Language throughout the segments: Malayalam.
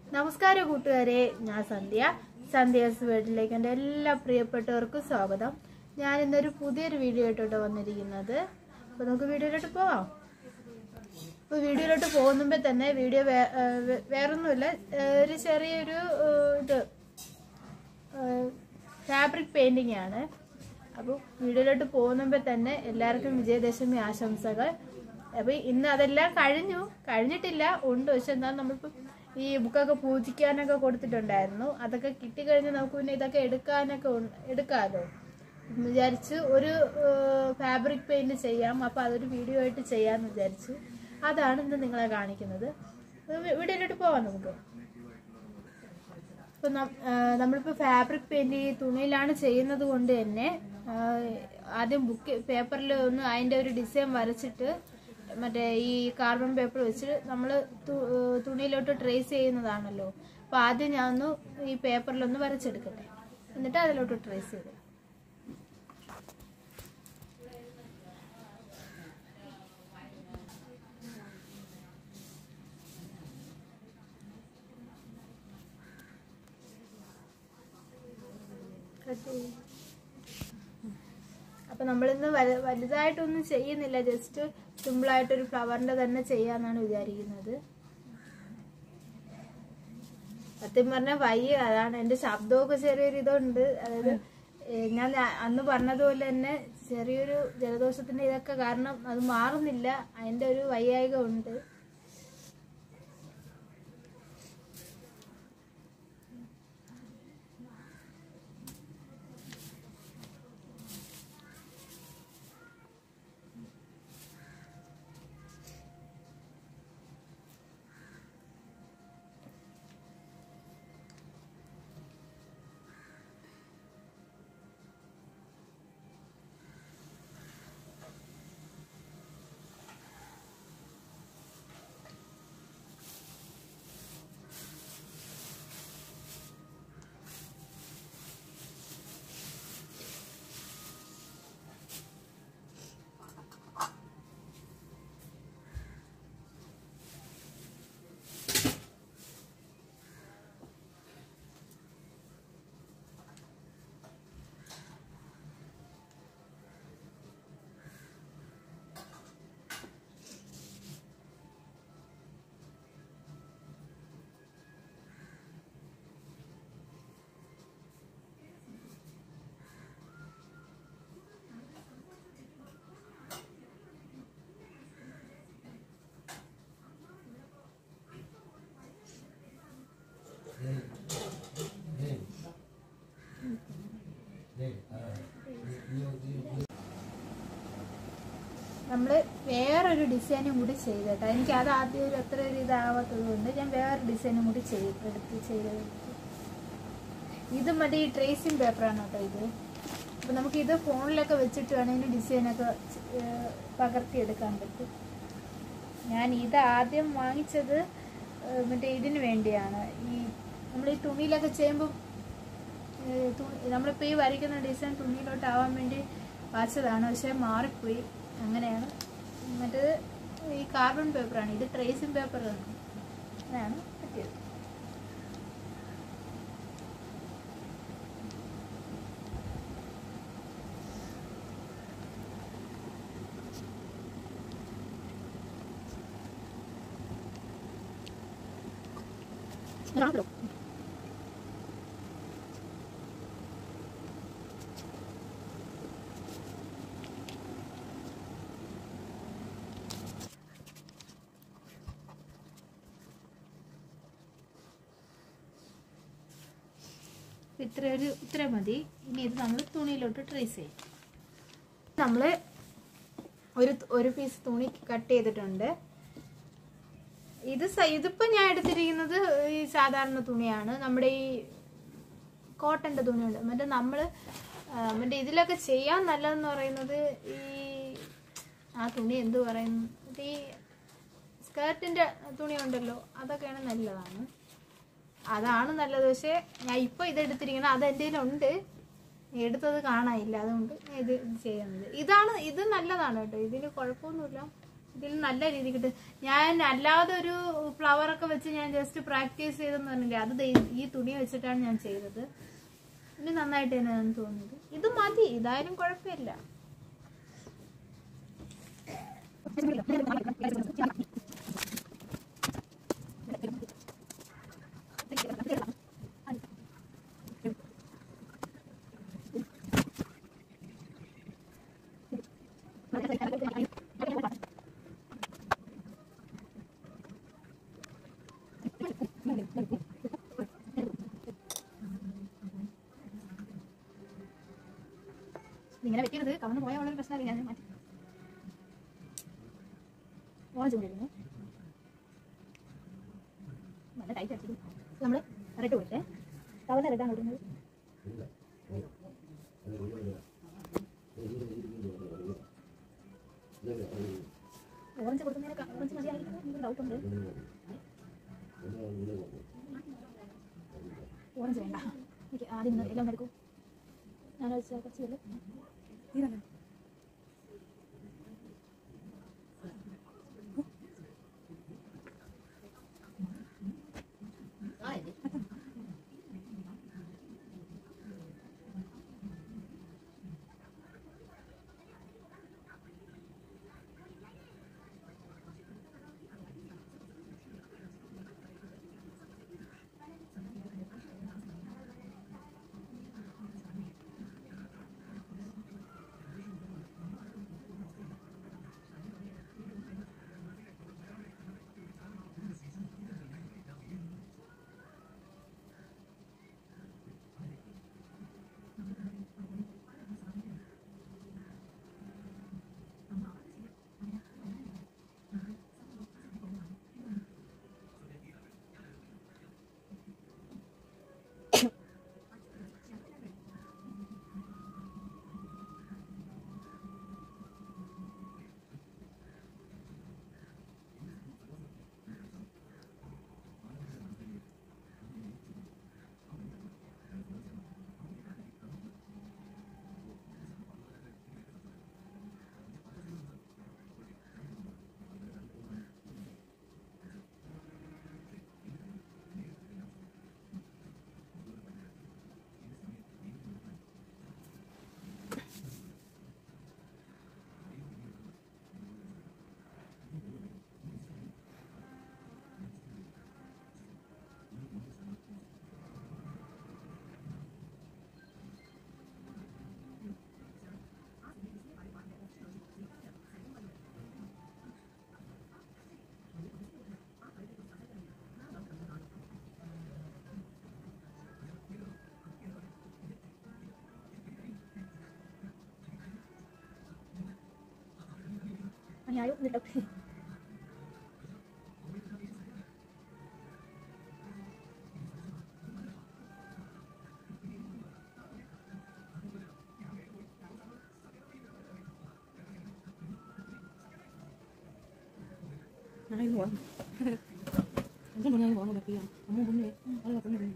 നമസ്കാരം കൂട്ടുകാരെ ഞാൻ സന്ധ്യ സന്ധ്യാസ് വീട്ടിലേക്ക് എൻ്റെ എല്ലാ പ്രിയപ്പെട്ടവർക്കും സ്വാഗതം ഞാൻ ഇന്നൊരു പുതിയൊരു വീഡിയോ ആയിട്ടോട്ട് വന്നിരിക്കുന്നത് അപ്പോൾ നമുക്ക് വീഡിയോയിലോട്ട് പോവാം അപ്പോൾ വീഡിയോയിലോട്ട് പോകുമ്പോൾ തന്നെ വീഡിയോ വേ ഏഹ് വേ- വേറൊന്നുമില്ല ഏഹ് ഒരു ചെറിയൊരു ഏഹ് ഇത് ഫാബ്രിക് പെയിൻറ്റിംഗ് ആണ് അപ്പോൾ വീഡിയോയിലോട്ട് പോകുമ്പോൾ തന്നെ എല്ലാവർക്കും വിജയദശമി ആശംസകൾ അപ്പോൾ ഇന്ന് അതെല്ലാം കഴിഞ്ഞു കഴിഞ്ഞിട്ടില്ല ഉണ്ട് പക്ഷെ എന്നാൽ നമ്മളിപ്പോൾ ഈ ബുക്കൊക്കെ പൂജിക്കാനൊക്കെ കൊടുത്തിട്ടുണ്ടായിരുന്നു അതൊക്കെ കിട്ടിക്കഴിഞ്ഞ് നമുക്ക് പിന്നെ ഇതൊക്കെ എടുക്കാനൊക്കെ ഉൺ- എടുക്കാമല്ലോ എന്ന് വിചാരിച്ച് ഒരു ഫാബ്രിക് പെയിന്റ് ചെയ്യാം അപ്പോൾ അതൊരു വീഡിയോ ആയിട്ട് ചെയ്യാമെന്ന് വിചാരിച്ചു അതാണ് ഇന്ന് നിങ്ങളെ കാണിക്കുന്നത് അത് വി- വീഡിയോയിലോട്ട് പോവാം നമുക്ക് ഇപ്പൊ നം- ആ, നമ്മളിപ്പോ ഫാബ്രിക് പെയിന്റ് ഈ തുണിയിലാണ് ചെയ്യുന്നത് കൊണ്ട് തന്നെ ആ, ആദ്യം ബുക്ക് പേപ്പറിൽ ഒന്ന് അതിന്റെ ഒരു ഡിസൈൻ വരച്ചിട്ട് മറ്റേ ഈ കാർബൺ പേപ്പർ വെച്ച് നമ്മൾ തുണിയിലോട്ട് ട്രേസ് ചെയ്യുന്നതാണല്ലോ അപ്പൊ ആദ്യം ഞാൻ ഒന്ന് ഈ പേപ്പറിലൊന്ന് വരച്ചെടുക്കട്ടെ എന്നിട്ട് അതിലോട്ട് ട്രേസ് ചെയ്ത് അപ്പൊ നമ്മളിന്ന് വല- വലുതായിട്ടൊന്നും ചെയ്യുന്നില്ല ജസ്റ്റ് സിമ്പിൾ ആയിട്ടൊരു ഫ്ലവറിന്റെ തന്നെ ചെയ്യാന്നാണ് വിചാരിക്കുന്നത് സത്യം പറഞ്ഞാൽ വയ്യ അതാണ് എന്റെ ശബ്ദമൊക്കെ ചെറിയൊരു ഇതുണ്ട് അതായത് ഏഹ് ഞാൻ ആ- അന്ന് പറഞ്ഞതുപോലെ തന്നെ ചെറിയൊരു ജലദോഷത്തിന്റെ ഇതൊക്കെ കാരണം അത് മാറുന്നില്ല അതിന്റെ ഒരു വയ്യായിക ഉണ്ട് നമ്മൾ വേറൊരു ഡിസൈനും കൂടി ചെയ്തിട്ടോ എനിക്ക് അത് ആദ്യം ഒരു അത്ര ഒരു ഇതാവാത്തത് കൊണ്ട് ഞാൻ വേറൊരു ഡിസൈനും കൂടി ചെയ്ത് എടുത്ത് ചെയ്തത് ഇത് മറ്റേ ഈ ട്രേസിങ് പേപ്പറാണ് കേട്ടോ ഇത് അപ്പം നമുക്ക് ഇത് ഫോണിലൊക്കെ വെച്ചിട്ട് വേണമെങ്കിൽ ഡിസൈനൊക്കെ പകർത്തിയെടുക്കാൻ പറ്റും ഞാൻ ഇത് ആദ്യം വാങ്ങിച്ചത് ഏഹ് മറ്റേ ഇതിന് വേണ്ടിയാണ് ഈ നമ്മൾ ഈ തുണിയിലൊക്കെ ചെയ്യുമ്പോൾ നമ്മളിപ്പോൾ ഈ വരയ്ക്കുന്ന ഡിസൈൻ തുണിയിലോട്ട് ആവാൻ വേണ്ടി വാങ്ങിച്ചതാണ് പക്ഷെ മാറിപ്പോയി അങ്ങനെയാണ് മറ്റേത് ഈ കാർബൺ പേപ്പറാണ് ഇത് ട്രേസിങ് പേപ്പറാണ് അങ്ങനെയാണ് പറ്റിയത് ഇത്ര ഒരു ഇത്ര മതി ഇനി ഇത് നമ്മൾ തുണിയിലോട്ട് ട്രേസ് ചെയ്യും നമ്മൾ ഒരു ഒരു പീസ് തുണി കട്ട് ചെയ്തിട്ടുണ്ട് ഇത് സ- ഇതിപ്പോ ഞാൻ എടുത്തിരിക്കുന്നത് ഈ സാധാരണ തുണിയാണ് നമ്മുടെ ഈ കോട്ടന്റെ തുണിയുണ്ട് മറ്റേ നമ്മള് ആ, മറ്റേ ഇതിലൊക്കെ ചെയ്യാൻ നല്ലതെന്ന് പറയുന്നത് ഈ ആ തുണി എന്ത് പറയുന്നു മറ്റേ ഈ സ്കേർട്ടിന്റെ തുണി ഉണ്ടല്ലോ അതൊക്കെയാണ് നല്ലതാണ് അതാണ് നല്ലത് പക്ഷെ ഞാൻ ഇപ്പൊ ഇത് എടുത്തിരിക്കുന്നത് അത് എൻ്റെ ഉണ്ട് എടുത്തത് കാണാനില്ല അതുകൊണ്ട് ഞാൻ ഇത് ഇത് ചെയ്യുന്നത് ഇതാണ് ഇത് നല്ലതാണ് കേട്ടോ ഇതിന് കുഴപ്പമൊന്നുമില്ല ഇതിൽ നല്ല രീതി കിട്ടും ഞാൻ അല്ലാതെ ഒരു ഫ്ലവർ ഒക്കെ വെച്ച് ഞാൻ ജസ്റ്റ് പ്രാക്ടീസ് ചെയ്തെന്ന് പറഞ്ഞില്ലേ അത് ദേ ഈ തുണി വെച്ചിട്ടാണ് ഞാൻ ചെയ്തത് ഇനി നന്നായിട്ട് തന്നെയാണ് തോന്നുന്നത് ഇത് മതി ഇതായാലും കുഴപ്പമില്ല ഇങ്ങനെ വെക്കരുത് കവന്ന് പോയാൽ വളരെ പ്രശ്നമില്ല ഞാൻ മാറ്റി ഓറഞ്ച് കൊണ്ടിരുന്നു നല്ല ടൈറ്റ് അടിച്ചത് നമ്മൾ റെഡ് കൊടുത്തേ കവന്ന് റെഡാണ് കൊടുക്കുന്നത് ഓറഞ്ച് കൊടുക്കുന്നതിന് ഓറഞ്ച് മതിയായിരിക്കും എനിക്ക് ഡൗട്ട് ഉണ്ട് ഓറഞ്ച് വേണ്ട എനിക്ക് ആദ്യം ഒന്ന് എല്ലാം ഒന്ന് എടുക്കൂ ഞാൻ വെച്ചാൽ കുറച്ച് വല്ല തീരല്ല ഞാനും എന്നിട്ടൊക്കെ Ay, buwan. Ang ganda na yung buwan, laki yan. Ang mga bumi, ang laki na rin.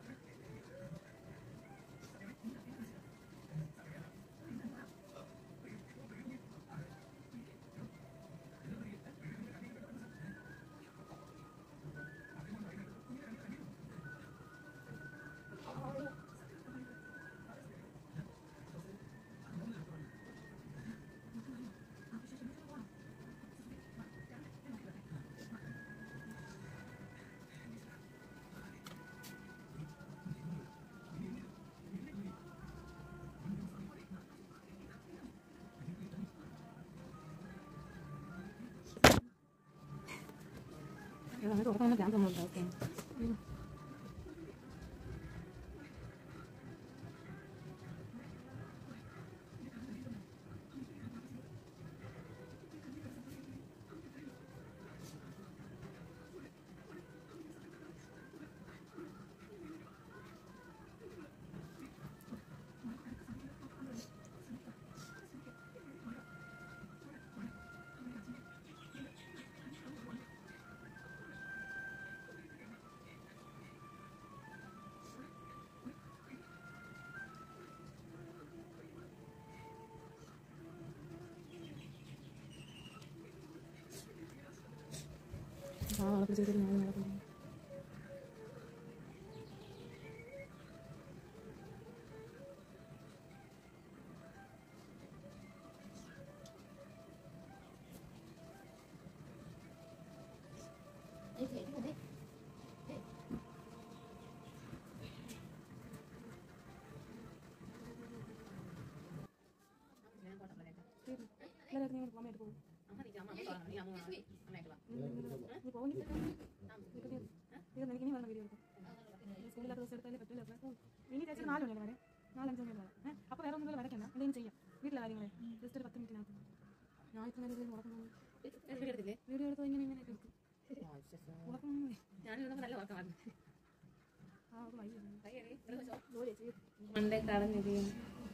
Kailangan ito, kailangan natin ang mga daw. ആളെ പിടിച്ച് ഞാൻ നാളെ കൊണ്ടുപോകും. എല്ലാവരും നീ അങ്ങോട്ട് അമ്മയായിട്ട് പോകും നീ പോകുന്നില്ല ഇത് എനിക്ക് ഇനി വരണം വീഡിയോ എടുക്കാം സ്കൂളില്ലാത്ത ദിവസം എടുത്താലേ പറ്റില്ല അപ്പോൾ ഇനി ചേച്ചി നാല് മണിയാണ് വരെ നാലഞ്ച് മണി വരെ ഏഹ് അപ്പോൾ വേറെ ഒന്നും വരയ്ക്കണ്ട എന്തെങ്കിലും ചെയ്യാം വീട്ടിലെ കാര്യങ്ങളെ ജസ്റ്റ് ഒരു പത്ത് മിനിറ്റിനകത്ത് ഞാൻ ഇത്ര നേരം ഉറക്കം പോകുന്നു വീഡിയോ എടുത്തോ ഇങ്ങനെ ഇങ്ങനെ എടുക്കും ഉറക്കം പോകുന്നേ ആ അത് വയ്യ മണ്ടേ കടന്നിരിക്കും